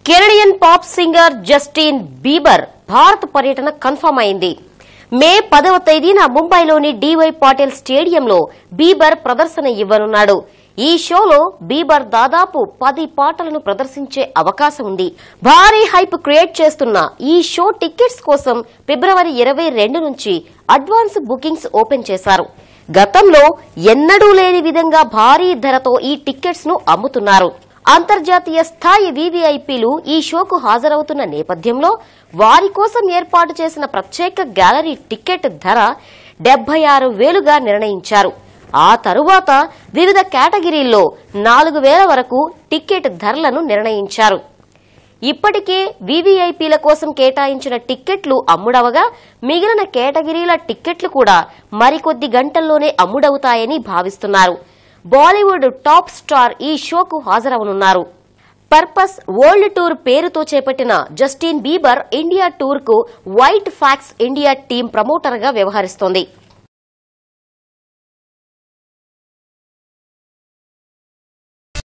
Canadian pop singer Justin Bieber భారత పర్యటన confirm అయింది మే పదవ తేదీన ముంబైలోని డివై పాటిల్ స్టేడియంలో బీబర్ ప్రదర్శన ఇవ్వనున్నాడు ఈ షోలో బీబర్ దాదాపు పది పాటలను ప్రదర్శించే అవకాశం ఉంది భారీ హైప్ క్రియేట్ చేస్తున్న ఈ షో టికెట్స్ కోసం ఫిబ్రవరి ఇరవై రెండు నుంచి అడ్వాన్స్ బుకింగ్స్ ఓపెన్ చేశారు గతంలో ఎన్నడూ లేని విధంగా భారీ ధరతో ఈ టికెట్స్ ను అమ్ముతున్నారు అంతర్జాతీయ స్థాయి వీవీఐపీలు ఈ షోకు హాజరవుతున్న నేపథ్యంలో వారి కోసం ఏర్పాటు చేసిన ప్రత్యేక గ్యాలరీ టికెట్ ధర డెబ్బై ఆరు వేలుగా నిర్ణయించారు ఆ తరువాత వివిధ కేటగిరీల్లో నాలుగు వేల వరకు టికెట్ ధరలను నిర్ణయించారు ఇప్పటికే వీవీఐపీల కోసం కేటాయించిన టిక్కెట్లు అమ్ముడవగా మిగిలిన కేటగిరీల టిక్కెట్లు కూడా మరికొద్ది గంటల్లోనే అమ్ముడవుతాయని భావిస్తున్నారు బాలీవుడ్ టాప్ స్టార్ ఈ షోకు హాజరవనున్నారు పర్పస్ వరల్డ్ టూర్ పేరుతో చేపట్టిన జస్టిన్ బీబర్ ఇండియా టూర్ కు white fox India team promoter గా వ్యవహరిస్తోంది